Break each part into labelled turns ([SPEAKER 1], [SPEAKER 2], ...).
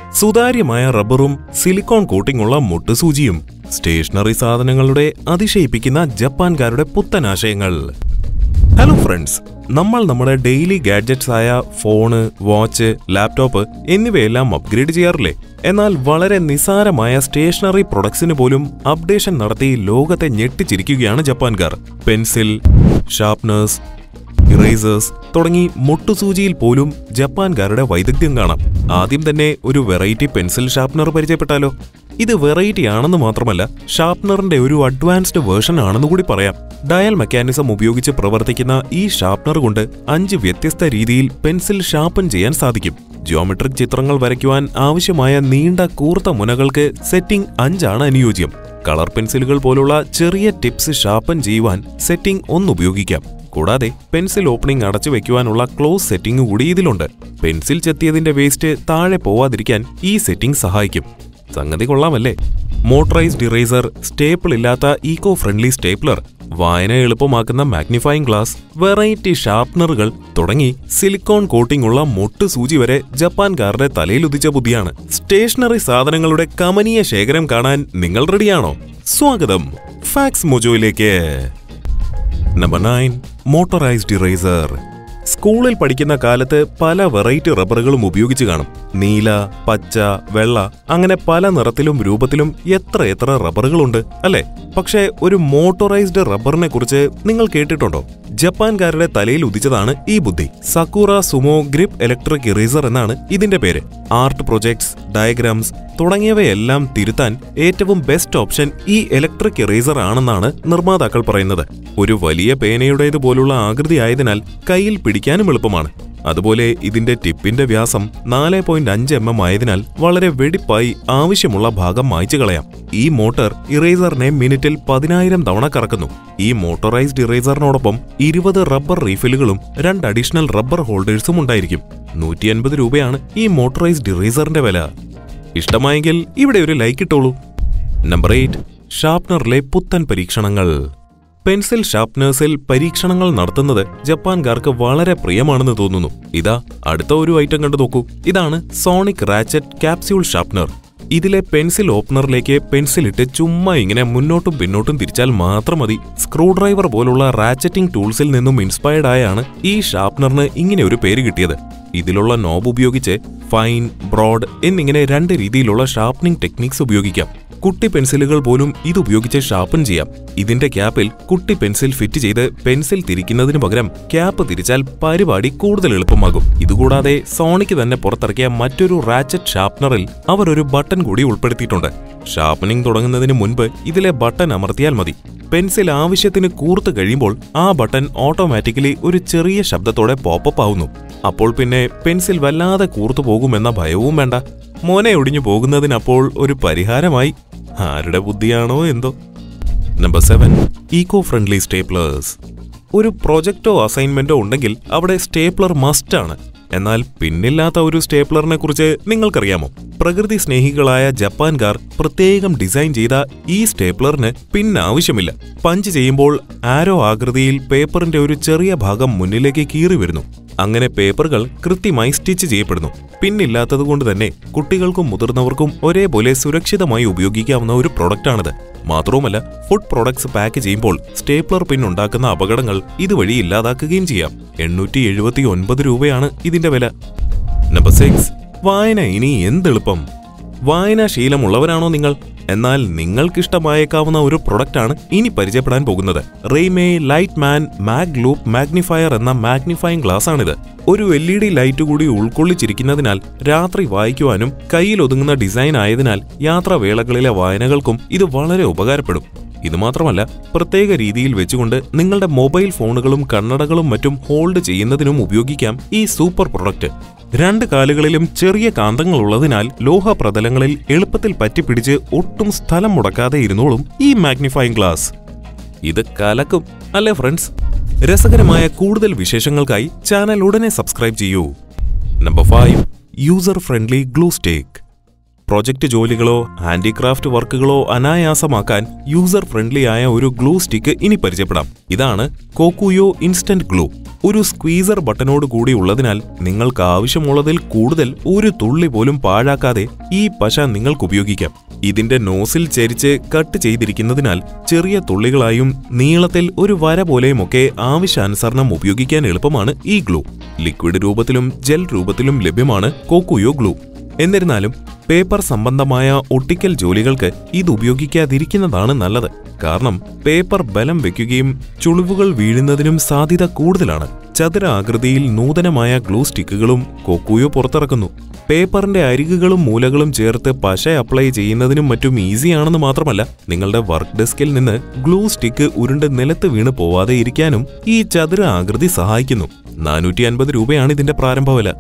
[SPEAKER 1] സുതാര്യമായ റബ്ബറും silicone കോട്ടിംഗുള്ള മുട്ടുസൂചിയും stationery സാധനങ്ങളുടെ അതിശയിപ്പിക്കുന്ന ജപ്പാൻകാരുടെ പുത്തൻ ആശയങ്ങൾ ഹലോ ഫ്രണ്ട്സ് നമ്മൾ നമ്മുടെ ഡെയിലി ഗാഡ്ജറ്റ്സ് ആയ ഫോണ് വാച്ച് ലാപ്ടോപ്പ് എന്നിവയെല്ലാം അപ്ഗ്രേഡ് ചെയ്യാറില്ലേ എന്നാൽ വളരെ നിസാരമായ സ്റ്റേഷനറി പ്രൊഡക്ട്സിന് പോലും അപ്ഡേഷൻ നടത്തി ലോകത്തെ ഞെട്ടിച്ചിരിക്കുകയാണ് ജപ്പാൻകാർ പെൻസിൽ ഷാർപ്നേഴ്സ് ഇറേസേഴ്സ് തുടങ്ങി മുട്ടുസൂചിയിൽ പോലും ജപ്പാൻകാരുടെ വൈദഗ്ധ്യം കാണാം ആദ്യം തന്നെ ഒരു വെറൈറ്റി പെൻസിൽ ഷാർപ്നർ പരിചയപ്പെട്ടാലോ ഇത് വെറൈറ്റി ആണെന്ന് മാത്രമല്ല ഷാർപ്നറിന്റെ ഒരു അഡ്വാൻസ്ഡ് വേർഷൻ ആണെന്ന് കൂടി പറയാം ഡയൽ മെക്കാനിസം ഉപയോഗിച്ച് പ്രവർത്തിക്കുന്ന ഈ ഷാർപ്നർ കൊണ്ട് അഞ്ച് വ്യത്യസ്ത രീതിയിൽ പെൻസിൽ ഷാർപ്പൻ ചെയ്യാൻ സാധിക്കും ജിയോമെട്രിക് ചിത്രങ്ങൾ വരയ്ക്കുവാൻ ആവശ്യമായ നീണ്ട കൂർത്ത മുനകൾക്ക് സെറ്റിംഗ് അഞ്ചാണ് അനുയോജ്യം കളർ പെൻസിലുകൾ പോലുള്ള ചെറിയ ടിപ്സ് ഷാർപ്പൻ ചെയ്യുവാൻ സെറ്റിംഗ് ഒന്ന് ഉപയോഗിക്കാം കൂടാതെ പെൻസിൽ ഓപ്പണിംഗ് അടച്ചു വെക്കുവാനുള്ള ക്ലോസ് സെറ്റിംഗ് കൂടി ഇതിലുണ്ട് പെൻസിൽ ചെത്തിയതിന്റെ വേസ്റ്റ് താഴെ പോവാതിരിക്കാൻ ഈ സെറ്റിംഗ് സഹായിക്കും സംഗതി കൊള്ളാമല്ലേ മോട്ടറൈസ്ഡ് ഇറേസർ സ്റ്റേപ്പിൾ ഇല്ലാത്ത ഈക്കോ ഫ്രണ്ട്ലി സ്റ്റേപ്ലർ വായന എളുപ്പമാക്കുന്ന മാഗ്നിഫൈങ് ഗ്ലാസ് വെറൈറ്റി ഷാർപ്നറുകൾ തുടങ്ങി സിലിക്കോൺ കോട്ടിംഗ് ഉള്ള മൊട്ട് സൂചി വരെ ജപ്പാൻകാരുടെ തലയിലുദിച്ച ബുദ്ധിയാണ് സ്റ്റേഷനറി സാധനങ്ങളുടെ കമനീയ ശേഖരം കാണാൻ നിങ്ങൾ റെഡിയാണോ സ്വാഗതം ഫാക്സ് മൊജോയിലേക്ക് നമ്പർ നയൻ മോട്ടറൈസ്ഡ് ഇറേസർ സ്കൂളിൽ പഠിക്കുന്ന കാലത്ത് പല വെറൈറ്റി റബ്ബറുകളും ഉപയോഗിച്ച് കാണും നീല പച്ച വെള്ള അങ്ങനെ പല നിറത്തിലും രൂപത്തിലും എത്ര എത്ര റബ്ബറുകളുണ്ട് അല്ലേ പക്ഷേ ഒരു മോട്ടോറൈസ്ഡ് റബ്ബറിനെ കുറിച്ച് നിങ്ങൾ കേട്ടിട്ടുണ്ടോ ജപ്പാൻകാരുടെ തലയിൽ ഉദിച്ചതാണ് ഈ ബുദ്ധി Sakura sumo grip electric eraser എന്നാണ് ഇതിന്റെ പേര് ആർട്ട് പ്രൊജക്ട്സ് ഡയഗ്രാംസ് തുടങ്ങിയവയെല്ലാം തിരുത്താൻ ഏറ്റവും ബെസ്റ്റ് ഓപ്ഷൻ ഈ ഇലക്ട്രിക് ഇറേസർ ആണെന്നാണ് നിർമ്മാതാക്കൾ പറയുന്നത് ഒരു വലിയ പേനയുടേത് പോലുള്ള ആകൃതി ആയതിനാൽ കയ്യിൽ പിടിക്കാനും എളുപ്പമാണ് അതുപോലെ ഇതിന്റെ ടിപ്പിന്റെ വ്യാസം നാല് പോയിന്റ് അഞ്ച് എം എം ആയതിനാൽ വളരെ വെടിപ്പായി ആവശ്യമുള്ള ഭാഗം മായ്ച്ചു കളയാം ഈ മോട്ടോർ ഇറേസറിനെ മിനിറ്റിൽ പതിനായിരം തവണ കറക്കുന്നു ഈ മോട്ടോറൈസ്ഡ് ഇറേസറിനോടൊപ്പം ഇരുപത് റബ്ബർ റീഫിലുകളും രണ്ട് അഡീഷണൽ റബ്ബർ ഹോൾഡേഴ്സും ഉണ്ടായിരിക്കും നൂറ്റി അൻപത് രൂപയാണ് ഈ മോട്ടോറൈസ്ഡ് ഇറേസറിന്റെ വില ഇഷ്ടമായെങ്കിൽ ഇവിടെ ഒരു ലൈക്ക് ഇട്ടോളൂ നമ്പർ എയ്റ്റ് ഷാർപ്നറിലെ പുത്തൻ പരീക്ഷണങ്ങൾ പെൻസിൽ ഷാർപ്നേഴ്സിൽ പരീക്ഷണങ്ങൾ നടത്തുന്നത് ജപ്പാൻകാർക്ക് വളരെ പ്രിയമാണെന്ന് തോന്നുന്നു ഇതാ അടുത്ത ഒരു ഐറ്റം കണ്ടു നോക്കൂ ഇതാണ് സോണിക് റാച്ചറ്റ് ക്യാപ്സ്യൂൾ ഷാർപ്നർ ഇതിലെ പെൻസിൽ ഓപ്പണറിലേക്ക് പെൻസിൽ ഇട്ട് ചുമ്മാ ഇങ്ങനെ മുന്നോട്ടും പിന്നോട്ടും തിരിച്ചാൽ മാത്രം മതി സ്ക്രൂ ഡ്രൈവർ പോലുള്ള റാച്ചറ്റിംഗ് ടൂൾസിൽ നിന്നും ഇൻസ്പയർഡ് ആയാണ് ഈ ഷാർപ്നറിന് ഇങ്ങനെ ഒരു പേര് കിട്ടിയത് ഇതിലുള്ള നോബ് ഉപയോഗിച്ച് ഫൈൻ ബ്രോഡ് എന്നിങ്ങനെ രണ്ട് രീതിയിലുള്ള ഷാർപ്പനിങ് ടെക്നിക്സ് ഉപയോഗിക്കാം കുട്ടി പെൻസിലുകൾ പോലും ഇതുപയോഗിച്ച് ഷാർപ്പൻ ചെയ്യാം ഇതിന്റെ ക്യാപ്പിൽ കുട്ടി പെൻസിൽ ഫിറ്റ് ചെയ്ത് പെൻസിൽ തിരിക്കുന്നതിന് പകരം ക്യാപ്പ് തിരിച്ചാൽ പരിപാടി കൂടുതൽ എളുപ്പമാകും ഇതുകൂടാതെ സോണിക്ക് തന്നെ പുറത്തിറക്കിയ മറ്റൊരു റാച്ചറ്റ് ഷാർപ്നറിൽ അവർ ഒരു ബട്ടൺ കൂടി ഉൾപ്പെടുത്തിയിട്ടുണ്ട് ഷാർപ്പനിങ് തുടങ്ങുന്നതിന് മുൻപ് ഇതിലെ ബട്ടൺ അമർത്തിയാൽ മതി പെൻസിൽ ആവശ്യത്തിന് കൂർത്ത് കഴിയുമ്പോൾ ആ ബട്ടൺ ഓട്ടോമാറ്റിക്കലി ഒരു ചെറിയ ശബ്ദത്തോടെ പോപ്പപ്പ് ആവുന്നു അപ്പോൾ പിന്നെ പെൻസിൽ വല്ലാതെ കൂർത്തു പോകുമെന്ന ഭയവും വേണ്ട മോനെ ഒടിഞ്ഞു പോകുന്നതിനപ്പോൾ ഒരു പരിഹാരമായി ആരുടെ ബുദ്ധിയാണോ എന്തോ number seven eco friendly staplers ഒരു പ്രൊജക്റ്റോ അസൈൻമെന്റോ ഉണ്ടെങ്കിൽ അവിടെ സ്റ്റേപ്ലർ മസ്റ്റ് ആണ് എന്നാൽ പിന്നില്ലാത്ത ഒരു സ്റ്റേപ്ലറിനെ കുറിച്ച് നിങ്ങൾക്കറിയാമോ പ്രകൃതി സ്നേഹികളായ ജപ്പാൻകാർ പ്രത്യേകം ഡിസൈൻ ചെയ്ത ഈ സ്റ്റേപ്ലറിന് പിൻ ആവശ്യമില്ല പഞ്ച് ചെയ്യുമ്പോൾ ആരോ ആകൃതിയിൽ പേപ്പറിന്റെ ഒരു ചെറിയ ഭാഗം മുന്നിലേക്ക് കീറി വരുന്നു അങ്ങനെ പേപ്പറുകൾ കൃത്യമായി സ്റ്റിച്ച് ചെയ്യപ്പെടുന്നു പിന്നില്ലാത്തതുകൊണ്ട് തന്നെ കുട്ടികൾക്കും മുതിർന്നവർക്കും ഒരേപോലെ സുരക്ഷിതമായി ഉപയോഗിക്കാവുന്ന ഒരു പ്രൊഡക്റ്റാണിത് മാത്രവുമല്ല ഫുഡ് പ്രോഡക്ട്സ് പാക്ക് ചെയ്യുമ്പോൾ സ്റ്റേപ്ലർ പിൻ ഉണ്ടാക്കുന്ന അപകടങ്ങൾ ഇതുവഴി ഇല്ലാതാക്കുകയും ചെയ്യാം എണ്ണൂറ്റി എഴുപത്തി ഒൻപത് രൂപയാണ് ഇതിന്റെ വില നമ്പർ സിക്സ് വായന ഇനി എന്തെളുപ്പം വായനാശീലമുള്ളവരാണോ നിങ്ങൾ എന്നാൽ നിങ്ങൾക്കിഷ്ടമായേക്കാവുന്ന ഒരു പ്രൊഡക്റ്റാണ് ഇനി പരിചയപ്പെടാൻ പോകുന്നത് Raymay light man mag loupe magnifier എന്ന മാഗ്നിഫൈങ് ഗ്ലാസ് ആണിത് ഒരു എൽ ഇ ഡി ലൈറ്റ് കൂടി ഉൾക്കൊള്ളിച്ചിരിക്കുന്നതിനാൽ രാത്രി വായിക്കുവാനും കയ്യിൽ ഒതുങ്ങുന്ന ഡിസൈൻ ആയതിനാൽ യാത്രാവേളകളിലെ വായനകൾക്കും ഇത് വളരെ ഉപകാരപ്പെടും ഇത് മാത്രമല്ല പ്രത്യേക രീതിയിൽ വെച്ചുകൊണ്ട് നിങ്ങളുടെ മൊബൈൽ ഫോണുകളും കണ്ണടകളും മറ്റും ഹോൾഡ് ചെയ്യുന്നതിനും ഉപയോഗിക്കാം ഈ സൂപ്പർ പ്രൊഡക്റ്റ് രണ്ട് കാലുകളിലും ചെറിയ കാന്തങ്ങൾ ഉള്ളതിനാൽ ലോഹ പ്രതലങ്ങളിൽ എളുപ്പത്തിൽ പറ്റിപ്പിടിച്ച് ഒട്ടും സ്ഥലം മുടക്കാതെ ഇരുന്നോളും ഈ മാഗ്നിഫൈങ് ഗ്ലാസ് ഇത് കലക്കും അല്ലേ ഫ്രണ്ട്സ് രസകരമായ കൂടുതൽ വിശേഷങ്ങൾക്കായി ചാനൽ ഉടനെ സബ്സ്ക്രൈബ് ചെയ്യൂ number five user friendly glue stick project ജോലികളോ ഹാൻഡിക്രാഫ്റ്റ് വർക്കുകളോ അനായാസമാക്കാൻ യൂസർ ഫ്രണ്ട്ലി ആയ ഒരു ഗ്ലൂ സ്റ്റിക്ക് ഇനി പരിചയപ്പെടാം ഇതാണ് കോക്കുയോ ഇൻസ്റ്റന്റ് ഗ്ലൂ ഒരു സ്ക്വീസർ ബട്ടനോട് കൂടി ഉള്ളതിനാൽ നിങ്ങൾക്ക് ആവശ്യമുള്ളതിൽ കൂടുതൽ ഒരു തുള്ളി പോലും പാഴാക്കാതെ ഈ പശ നിങ്ങൾക്ക് ഉപയോഗിക്കാം ഇതിന്റെ നോസിൽ ചരിച്ച് കട്ട് ചെയ്തിരിക്കുന്നതിനാൽ ചെറിയ തുള്ളികളായും നീളത്തിൽ ഒരു വര പോലെയുമൊക്കെ ആവശ്യാനുസരണം ഉപയോഗിക്കാൻ എളുപ്പമാണ് ഈ ഗ്ലൂ ലിക്വിഡ് രൂപത്തിലും ജെൽ രൂപത്തിലും ലഭ്യമാണ് കോക്കുയോ ഗ്ലൂ എന്നിരുന്നാലും പേപ്പർ സംബന്ധമായ ഒട്ടിക്കൽ ജോലികൾക്ക് ഇത് ഉപയോഗിക്കാതിരിക്കുന്നതാണ് നല്ലത് കാരണം പേപ്പർ ബലം വെക്കുകയും ചുളിവുകൾ വീഴുന്നതിനും സാധ്യത കൂടുതലാണ് ചതുര ആകൃതിയിൽ നൂതനമായ ഗ്ലൂ സ്റ്റിക്കുകളും കൊക്കുയോ പുറത്തിറക്കുന്നു പേപ്പറിന്റെ അരികുകളും മൂലകളും ചേർത്ത് പശ അപ്ലൈ ചെയ്യുന്നതിനും മറ്റും ഈസിയാണെന്ന് മാത്രമല്ല നിങ്ങളുടെ വർക്ക് ഡെസ്കിൽ നിന്ന് ഗ്ലൂ സ്റ്റിക്ക് ഉരുണ്ട് നിലത്ത് വീണ് പോവാതെ ഇരിക്കാനും ഈ ചതുര ആകൃതി സഹായിക്കുന്നു നാനൂറ്റി അൻപത് രൂപയാണ് ഇതിന്റെ പ്രാരംഭ വില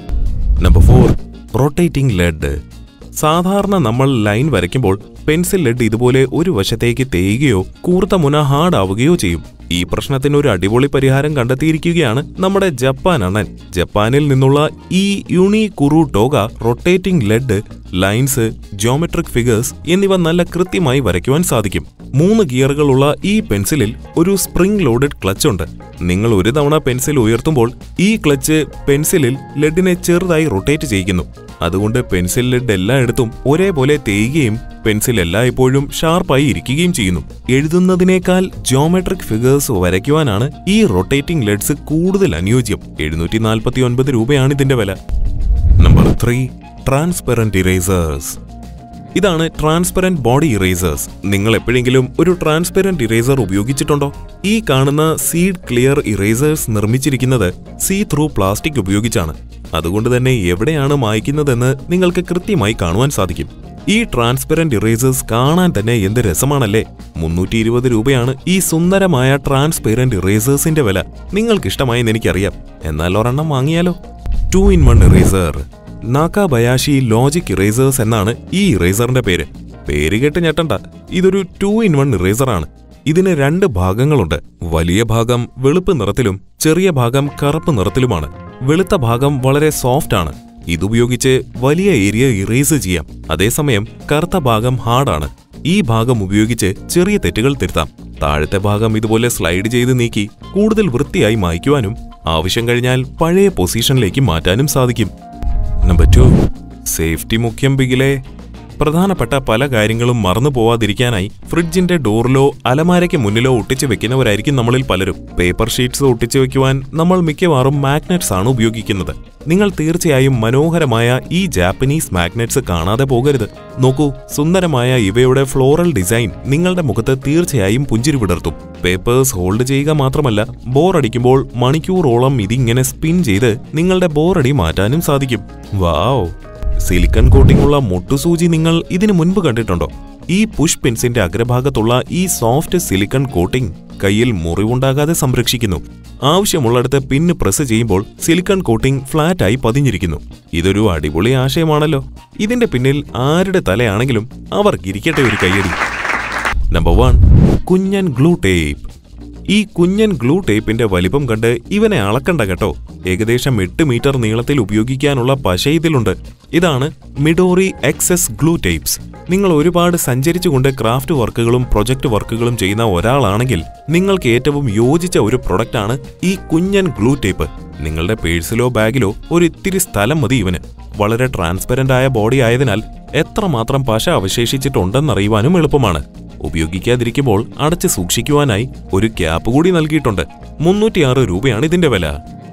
[SPEAKER 1] നമ്പർ ഫോർ റൊട്ടേറ്റിംഗ് ലെഡ് സാധാരണ നമ്മൾ ലൈൻ വരയ്ക്കുമ്പോൾ പെൻസിൽ ലെഡ് ഇതുപോലെ ഒരു വശത്തേക്ക് തേയുകയോ കൂർത്ത മുന ഹാർഡ് ആവുകയോ ചെയ്യും ഈ പ്രശ്നത്തിന് ഒരു അടിപൊളി പരിഹാരം കണ്ടെത്തിയിരിക്കുകയാണ് നമ്മുടെ ജപ്പാൻ അണ്ണൻ ജപ്പാനിൽ നിന്നുള്ള ഈ Uni Kuru Toga rotating lead lines geometric figures എന്നിവ നല്ല കൃത്യമായി വരയ്ക്കുവാൻ സാധിക്കും മൂന്ന് ഗിയറുകളുള്ള ഈ പെൻസിലിൽ ഒരു സ്പ്രിംഗ് ലോഡഡ് ക്ലച്ച് ഉണ്ട് നിങ്ങൾ ഒരു തവണ പെൻസിൽ ഉയർത്തുമ്പോൾ ഈ ക്ലച്ച് പെൻസിലിൽ ലെഡിനെ ചെറുതായി റൊട്ടേറ്റ് ചെയ്യിക്കുന്നു അതുകൊണ്ട് പെൻസിൽ ലെഡ് എല്ലായിടത്തും ഒരേപോലെ തേയുകയും പെൻസിൽ എല്ലായ്പ്പോഴും ഷാർപ്പായി ഇരിക്കുകയും ചെയ്യുന്നു എഴുതുന്നതിനേക്കാൾ ജോമെട്രിക് ഫിഗേഴ്സ് വരയ്ക്കുവാനാണ് ഈ റൊട്ടേറ്റിംഗ് ലെഡ്സ് കൂടുതൽ അനുയോജ്യം എഴുന്നൂറ്റി നാൽപ്പത്തി ഒൻപത് രൂപയാണ് ഇതിന്റെ വില നമ്പർ ത്രീ ട്രാൻസ്പെറന്റ് ഇറേസേഴ്സ് ഇതാണ് ട്രാൻസ്പെറന്റ് ബോഡി ഇറേസേഴ്സ് നിങ്ങൾ എപ്പോഴെങ്കിലും ഒരു ട്രാൻസ്പെറന്റ് ഇറേസർ ഉപയോഗിച്ചിട്ടുണ്ടോ ഈ കാണുന്ന സീഡ് ക്ലിയർ ഇറേസേഴ്സ് നിർമ്മിച്ചിരിക്കുന്നത് സീ ത്രൂ പ്ലാസ്റ്റിക് ഉപയോഗിച്ചാണ് അതുകൊണ്ട് തന്നെ എവിടെയാണ് മായ്ക്കുന്നതെന്ന് നിങ്ങൾക്ക് കൃത്യമായി കാണുവാൻ സാധിക്കും ഈ ട്രാൻസ്പെറന്റ് ഇറേസേഴ്സ് കാണാൻ തന്നെ എന്ത് രസമാണല്ലേ മുന്നൂറ്റി ഇരുപത് രൂപയാണ് ഈ സുന്ദരമായ ട്രാൻസ്പെറന്റ് ഇറേസേഴ്സിന്റെ വില നിങ്ങൾക്കിഷ്ടമായെന്ന് എനിക്കറിയാം എന്നാൽ ഒരെണ്ണം വാങ്ങിയാലോ two in one eraser Nakabayashi logic erasers എന്നാണ് ഈ ഇറേസറിന്റെ പേര് പേര് കേട്ട് ഞെട്ടണ്ട ഇതൊരു ടു ഇൻ വൺ ഇറേസറാണ് ഇതിന് രണ്ട് ഭാഗങ്ങളുണ്ട് വലിയ ഭാഗം വെളുപ്പ് നിറത്തിലും ചെറിയ ഭാഗം കറുപ്പ് നിറത്തിലുമാണ് വെളുത്ത ഭാഗം വളരെ സോഫ്റ്റ് ആണ് ഇതുപയോഗിച്ച് വലിയ ഏരിയ ഇറേസ് ചെയ്യാം അതേസമയം കറുത്ത ഭാഗം ഹാർഡാണ് ഈ ഭാഗം ഉപയോഗിച്ച് ചെറിയ തെറ്റുകൾ തിരുത്താം താഴത്തെ ഭാഗം ഇതുപോലെ സ്ലൈഡ് ചെയ്ത് നീക്കി കൂടുതൽ വൃത്തിയായി മായ്ക്കുവാനും ആവശ്യം കഴിഞ്ഞാൽ പഴയ പൊസിഷനിലേക്ക് മാറ്റാനും സാധിക്കും നമ്പർ ടു സേഫ്റ്റി മുഖ്യം ബിഗിലെ പ്രധാനപ്പെട്ട പല കാര്യങ്ങളും മറന്നു പോവാതിരിക്കാനായി ഫ്രിഡ്ജിന്റെ ഡോറിലോ അലമാരയ്ക്ക് മുന്നിലോ ഒട്ടിച്ചു വെക്കുന്നവരായിരിക്കും നമ്മളിൽ പലരും പേപ്പർ ഷീറ്റ്സ് ഒട്ടിച്ചു വെക്കുവാൻ നമ്മൾ മിക്കവാറും മാഗ്നറ്റ്സ് ആണ് ഉപയോഗിക്കുന്നത് നിങ്ങൾ തീർച്ചയായും മനോഹരമായ ഈ ജാപ്പനീസ് മാഗ്നറ്റ്സ് കാണാതെ പോകരുത് നോക്കൂ സുന്ദരമായ ഇവയുടെ ഫ്ലോറൽ ഡിസൈൻ നിങ്ങളുടെ മുഖത്ത് തീർച്ചയായും പുഞ്ചിരി വിടർത്തും പേപ്പേഴ്സ് ഹോൾഡ് ചെയ്യുക മാത്രമല്ല ബോറടിക്കുമ്പോൾ മണിക്കൂറോളം ഇതിങ്ങനെ സ്പിൻ ചെയ്ത് നിങ്ങളുടെ ബോറടി മാറ്റാനും സാധിക്കും വാവ് സിലിക്കൺ കോട്ടിംഗ് ഉള്ള മുട്ടുസൂചി നിങ്ങൾ ഇതിനു മുൻപ് കണ്ടിട്ടുണ്ടോ ഈ പുഷ് പെൻസിന്റെ അഗ്രഭാഗത്തുള്ള ഈ സോഫ്റ്റ് സിലിക്കൺ കോട്ടിംഗ് കയ്യിൽ മുറിവുണ്ടാകാതെ സംരക്ഷിക്കുന്നു ആവശ്യമുള്ളിടത്ത് പിന്ന് പ്രസ് ചെയ്യുമ്പോൾ സിലിക്കൺ കോട്ടിംഗ് ഫ്ലാറ്റായി പതിഞ്ഞിരിക്കുന്നു ഇതൊരു അടിപൊളി ആശയമാണല്ലോ ഇതിന്റെ പിന്നിൽ ആരുടെ തലയാണെങ്കിലും അവർക്കിരിക്കട്ടെ ഒരു കയ്യടി നമ്പർ വൺ കുഞ്ഞൻ ഗ്ലൂ ടേപ്പ് ഈ കുഞ്ഞൻ ഗ്ലൂ ടേപ്പിന്റെ വലിപ്പം കണ്ട് ഇവനെ അളക്കണ്ട കേട്ടോ ഏകദേശം എട്ട് മീറ്റർ നീളത്തിൽ ഉപയോഗിക്കാനുള്ള പശ ഇതിലുണ്ട് ഇതാണ് മിഡോറി എക്സസ് ഗ്ലൂ ടേപ്സ് നിങ്ങൾ ഒരുപാട് സഞ്ചരിച്ചുകൊണ്ട് ക്രാഫ്റ്റ് വർക്കുകളും പ്രൊജക്ട് വർക്കുകളും ചെയ്യുന്ന ഒരാളാണെങ്കിൽ നിങ്ങൾക്ക് ഏറ്റവും യോജിച്ച ഒരു പ്രൊഡക്റ്റാണ് ഈ കുഞ്ഞൻ ഗ്ലൂ ടേപ്പ് നിങ്ങളുടെ പേഴ്സിലോ ബാഗിലോ ഒരു ഇത്തിരി സ്ഥലം മതി ഇവന് വളരെ ട്രാൻസ്പെറന്റ് ആയ ബോഡി ആയതിനാൽ എത്രമാത്രം പശ അവശേഷിച്ചിട്ടുണ്ടെന്നറിയുവാനും എളുപ്പമാണ് ഉപയോഗിക്കാതിരിക്കുമ്പോൾ അടച്ച് സൂക്ഷിക്കുവാനായി ഒരു ക്യാപ്പ് കൂടി നൽകിയിട്ടുണ്ട് മുന്നൂറ്റിയാറ് രൂപയാണ് ഇതിന്റെ വില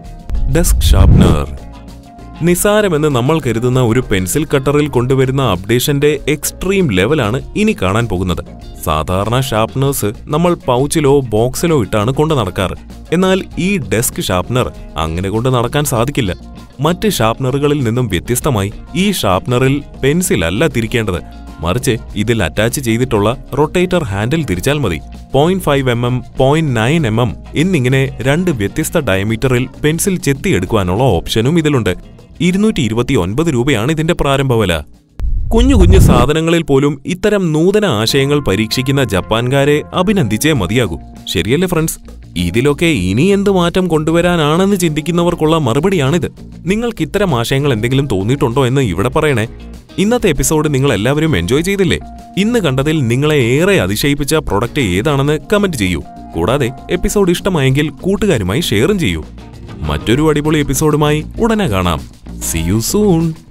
[SPEAKER 1] ഡെസ്ക് ഷാർപ്നർ നിസാരമെന്ന് നമ്മൾ കരുതുന്ന ഒരു പെൻസിൽ കട്ടറിൽ കൊണ്ടുവരുന്ന അപ്ഡേഷന്റെ എക്സ്ട്രീം ലെവലാണ് ഇനി കാണാൻ പോകുന്നത് സാധാരണ ഷാർപ്നേഴ്സ് നമ്മൾ പൗച്ചിലോ ബോക്സിലോ ഇട്ടാണ് കൊണ്ടു നടക്കാറ് എന്നാൽ ഈ ഡെസ്ക് ഷാർപ്നർ അങ്ങനെ കൊണ്ട് നടക്കാൻ സാധിക്കില്ല മറ്റ് ഷാർപ്നറുകളിൽ നിന്നും വ്യത്യസ്തമായി ഈ ഷാർപ്നറിൽ പെൻസിൽ അല്ല തിരിക്കേണ്ടത് മറിച്ച് ഇതിൽ അറ്റാച്ച് ചെയ്തിട്ടുള്ള റൊട്ടേറ്റർ ഹാൻഡിൽ തിരിച്ചാൽ മതി point five M M point nine M M എന്നിങ്ങനെ രണ്ട് വ്യത്യസ്ത ഡയമീറ്ററിൽ പെൻസിൽ ചെത്തിയെടുക്കുവാനുള്ള ഓപ്ഷനും ഇതിലുണ്ട് ഇരുന്നൂറ്റി ഇരുപത്തി ഒൻപത് രൂപയാണ് ഇതിന്റെ പ്രാരംഭ വില കുഞ്ഞു കുഞ്ഞു സാധനങ്ങളിൽ പോലും ഇത്തരം നൂതന ആശയങ്ങൾ പരീക്ഷിക്കുന്ന ജപ്പാൻകാരെ അഭിനന്ദിച്ചേ മതിയാകൂ ശരിയല്ലേ ഫ്രണ്ട്സ് ഇതിലൊക്കെ ഇനി എന്ത് മാറ്റം കൊണ്ടുവരാനാണെന്ന് ചിന്തിക്കുന്നവർക്കുള്ള മറുപടിയാണിത് നിങ്ങൾക്ക് ഇത്തരം ആശയങ്ങൾ എന്തെങ്കിലും തോന്നിയിട്ടുണ്ടോ എന്ന് ഇവിടെ പറയണേ ഇന്നത്തെ എപ്പിസോഡ് നിങ്ങൾ എല്ലാവരും എൻജോയ് ചെയ്തില്ലേ ഇന്ന് കണ്ടതിൽ നിങ്ങളെ ഏറെ അതിശയിപ്പിച്ച പ്രൊഡക്റ്റ് ഏതാണെന്ന് കമന്റ് ചെയ്യൂ കൂടാതെ എപ്പിസോഡ് ഇഷ്ടമായെങ്കിൽ കൂട്ടുകാരുമായി ഷെയറും ചെയ്യൂ മറ്റൊരു അടിപൊളി എപ്പിസോഡുമായി ഉടനെ കാണാം സി യു സൂൺ